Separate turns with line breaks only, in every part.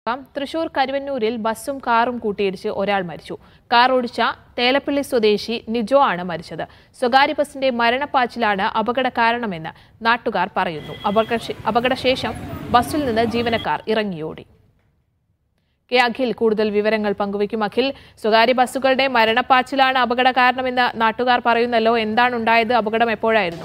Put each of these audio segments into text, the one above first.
തൃശൂർ കരുവന്നൂരിൽ ബസ്സും കാറും കൂട്ടിയിടിച്ച് ഒരാൾ മരിച്ചു കാർ ഓടിച്ച തേലപ്പള്ളി സ്വദേശി നിജോ ആണ് മരിച്ചത് സ്വകാര്യ ബസിന്റെ മരണപ്പാച്ചിലാണ് അപകട കാരണമെന്ന് നാട്ടുകാർ പറയുന്നു അപകടശേ- അപകടശേഷം ബസ്സിൽ നിന്ന് ജീവനക്കാർ ഇറങ്ങിയോടി കെ അഖിൽ കൂടുതൽ വിവരങ്ങൾ പങ്കുവയ്ക്കും അഖിൽ സ്വകാര്യ ബസ്സുകളുടെ മരണപ്പാച്ചിലാണ് അപകട കാരണമെന്ന് നാട്ടുകാർ പറയുന്നല്ലോ എന്താണ് ഉണ്ടായത് അപകടം എപ്പോഴായിരുന്നു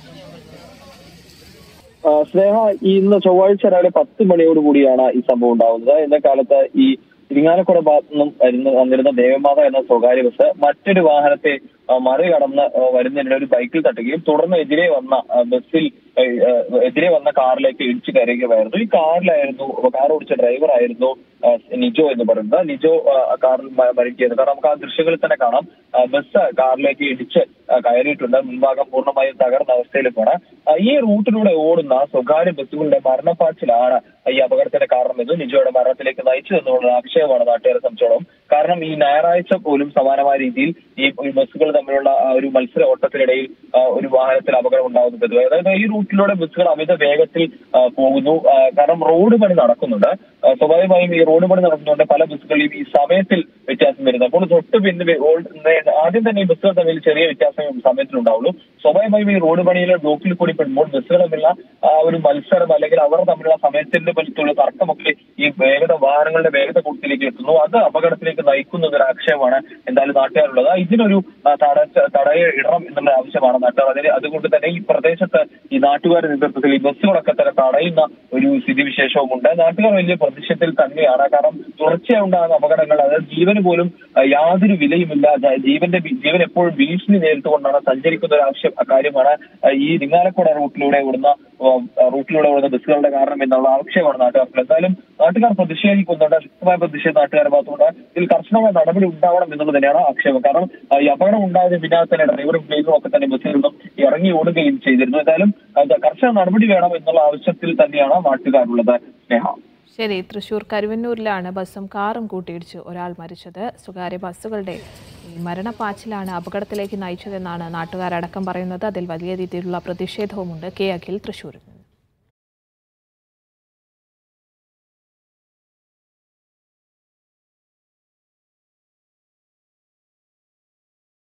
ആ, സ്നേഹ ഈ ഇന്ന് ചൊവ്വാഴ്ച രാവിലെ പത്ത് മണിയോട് കൂടിയാണ് ഈ സംഭവം ഉണ്ടാവുന്നത് ഇന്ന കാലത്ത് ഈ ഇരിങ്ങാലക്കുട ഭാഗത്തു നിന്നും വരുന്ന വന്നിരുന്ന ദേവമാത എന്ന സ്വകാര്യ ബസ് മറ്റൊരു വാഹനത്തെ ആ, മറികടന്ന് ആ, വരുന്നതിനിടെ ഒരു ബൈക്കിൽ തട്ടുകയും തുടർന്ന് എതിരെ വന്ന ആ, ബസ്സിൽ ആ, ആ, എതിരെ വന്ന കാറിലേക്ക് ഇടിച്ചു കയറുകയായിരുന്നു ഈ കാറിലായിരുന്നു കാർ ഓടിച്ച ഡ്രൈവർ ആയിരുന്നു ആ, നിജോ എന്ന് പറയുന്നത് നിജോ ആ, കാറിൽ മ- മരിക്കുകയായിരുന്നു കാരണം നമുക്ക് ആ ദൃശ്യങ്ങളിൽ തന്നെ കാണാം ആ, ബസ് കാറിലേക്ക് ഇടിച്ച് ആ, കയറിയിട്ടുണ്ട് മുൻഭാഗം പൂർണ്ണമായും തകർന്ന അവസ്ഥയിലേക്കാണ് ആ, ഈ റൂട്ടിലൂടെ ഓടുന്ന സ്വകാര്യ ബസ്സുകളുടെ മരണപ്പാച്ചിലാണ് ഈ അപകടത്തിന്റെ കാരണമെന്ന് നിജോയുടെ മരണത്തിലേക്ക് നയിച്ചതെന്നുള്ള ആക്ഷേപമാണ് നാട്ടുകാരെ സംബന്ധിച്ചോളം കാരണം ഈ ഞായറാഴ്ച പോലും സമാനമായ രീതിയിൽ ഈ ഈ ബസ്സുകൾ തമ്മിലുള്ള ആ ഒരു മത്സര ഓട്ടത്തിനിടയിൽ ആ, ഒരു വാഹനത്തിൽ അപകടം ഉണ്ടാകുന്നത് പതിവ്. അതായത് ഈ റൂട്ടിലൂടെ ബസ്സുകൾ അമിത വേഗത്തിൽ ആ, പോകുന്നു ആ, കാരണം റോഡ് പണി നടക്കുന്നുണ്ട് ആ, സ്വാഭാവികമായും ഈ റോഡ് പണി നടക്കുന്നുണ്ട് പല ബസ്സുകളിലും ഈ സമയത്തിൽ വ്യത്യാസം വരുന്നു അപ്പോൾ തൊട്ട് പിന്നെ വേ- ഓൾ- നേ- ആദ്യം തന്നെ ഈ ബസ്സുകൾ തമ്മിൽ ചെറിയ വ്യത്യാസം സമയത്തിലുണ്ടാവുള്ളൂ സ്വാഭാവികമായും ഈ റോഡ് പണിയിലെ ബ്ലോക്കിൽ കൂടി പെടുമ്പോൾ ബസ്സുകൾ തമ്മിലുള്ള ആ ഒരു മത്സരം അല്ലെങ്കിൽ അവർ തമ്മിലുള്ള സമയത്തിന്റെ ബലത്തിലുള്ള തർക്കമൊക്കെ ഈ വേഗത വാഹനങ്ങളുടെ വേഗത കൂടുതലേക്ക് എത്തുന്നു അത് അപകടത്തിലേക്ക് നയിക്കുന്ന ഒരു ആക്ഷേപമാണ് എന്തായാലും നാട്ടുകാരുള്ളത് ഇതിനൊരു ആ, തട തടയ ഇടണം എന്നുള്ള ആവശ്യമാണ് നാട്ടുകാർ അതിന് അതുകൊണ്ട് തന്നെ ഈ പ്രദേശത്ത് ഈ നാട്ടുകാരുടെ നേതൃത്വത്തിൽ ഈ ബസ്സുകളൊക്കെ തന്നെ തടയുന്ന ഒരു സ്ഥിതിവിശേഷവും ഉണ്ട് നാട്ടുകാർ വലിയ പ്രതിഷേധത്തിൽ തന്നെയാണ് കാരണം തുടർച്ചയായി ഉണ്ടാകുന്ന അപകടങ്ങൾ അതായത് ജീവന് പോലും ആ, യാതൊരു വിലയുമില്ല ജ- ജീവന്റെ ഭീ- ജീവൻ എപ്പോഴും ഭീഷണി നേരിട്ടുകൊണ്ടാണ് സഞ്ചരിക്കുന്ന ഒരു ആവശ്യം കാര്യമാണ് ആ, ഈ നിങ്ങാലക്കുട റൂട്ടിലൂടെ ഓടുന്ന ആ, റൂട്ടിലൂടെ ഓടുന്ന ബസ്സുകളുടെ കാരണം എന്നുള്ള ആക്ഷേപമാണ് നാട്ടുകാർക്ക് എന്തായാലും നാട്ടുകാർ പ്രതിഷേധിക്കുന്നുണ്ട് ശക്തമായ പ്രതിഷേധം നാട്ടുകാരുടെ ഭാഗത്തുണ്ട് ഇതിൽ കർശനമായ നടപടി ഉണ്ടാവണം എന്നുള്ളത് തന്നെയാണ് ആക്ഷേപം കാരണം ആ, ഈ അപകടം ഉണ്ടായതിന് പിന്നാലെ തന്നെ ഡ്രൈവറും ഡ്രൈവറും ഒക്കെ തന്നെ ബസ്സിൽ നിന്നും ഇറങ്ങി ഓടുകയും ചെയ്തിരുന്നു എന്തായാലും അത് കർശന നടപടി വേണം എന്നുള്ള ആവശ്യത്തിൽ തന്നെയാണ് നാട്ടുകാരുള്ളത് സ്നേഹ
ശരി തൃശൂർ കരുവന്നൂരിലാണ് ബസ്സും കാറും കൂട്ടിയിടിച്ച് ഒരാൾ മരിച്ചത് സ്വകാര്യ ബസ്സുകളുടെ ഈ മരണപ്പാച്ചിലാണ് അപകടത്തിലേക്ക് നയിച്ചതെന്നാണ് നാട്ടുകാരടക്കം പറയുന്നത് അതിൽ വലിയ രീതിയിലുള്ള പ്രതിഷേധവുമുണ്ട് കെ അഖിൽ തൃശൂരിൽ നിന്ന്